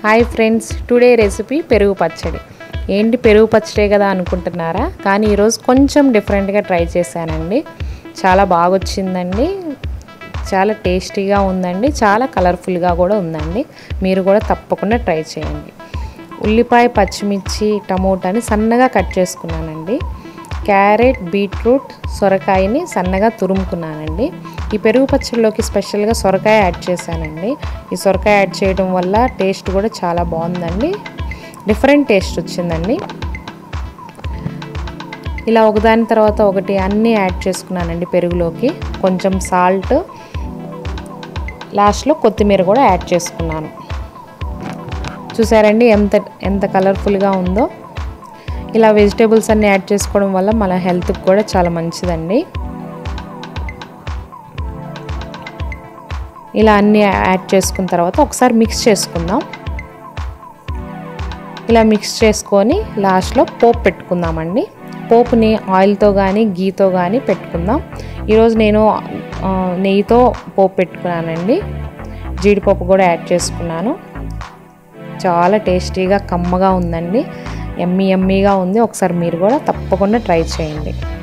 hi friends today recipe పెరుగు పచ్చడి ఏంటి పెరుగు పచ్చడే కదా అనుకుంటున్నారా కానీ ఈరోజు కొంచెం డిఫరెంట్గా ట్రై చేశానండి చాలా బాగా వచ్చిందండి చాలా టేస్టీగా ఉందండి చాలా కలర్ఫుల్గా కూడా ఉందండి మీరు కూడా తప్పకుండా ట్రై చేయండి ఉల్లిపాయ పచ్చిమిర్చి టమోటాని సన్నగా కట్ చేసుకున్నానండి క్యారెట్ బీట్రూట్ సొరకాయని సన్నగా తురుముకున్నానండి ఈ పెరుగు పచ్చడిలోకి స్పెషల్గా సొరకాయ యాడ్ చేశానండి ఈ సొరకాయ యాడ్ చేయడం వల్ల టేస్ట్ కూడా చాలా బాగుందండి డిఫరెంట్ టేస్ట్ వచ్చిందండి ఇలా ఒకదాని తర్వాత ఒకటి అన్నీ యాడ్ చేసుకున్నానండి పెరుగులోకి కొంచెం సాల్ట్ లాస్ట్లో కొత్తిమీర కూడా యాడ్ చేసుకున్నాను చూసారండి ఎంత ఎంత కలర్ఫుల్గా ఉందో ఇలా వెజిటేబుల్స్ అన్నీ యాడ్ చేసుకోవడం వల్ల మన హెల్త్కి కూడా చాలా మంచిదండి ఇలా అన్నీ యాడ్ చేసుకున్న తర్వాత ఒకసారి మిక్స్ చేసుకుందాం ఇలా మిక్స్ చేసుకొని లాస్ట్లో పోపు పెట్టుకుందామండి పోపుని ఆయిల్తో కానీ గీతో కానీ పెట్టుకుందాం ఈరోజు నేను నెయ్యితో పోపు పెట్టుకున్నానండి జీడిపప్పు కూడా యాడ్ చేసుకున్నాను చాలా టేస్టీగా కమ్మగా ఉందండి ఎమ్మీ ఎమ్మీగా ఉంది ఒకసారి మీరు కూడా తప్పకుండా ట్రై చేయండి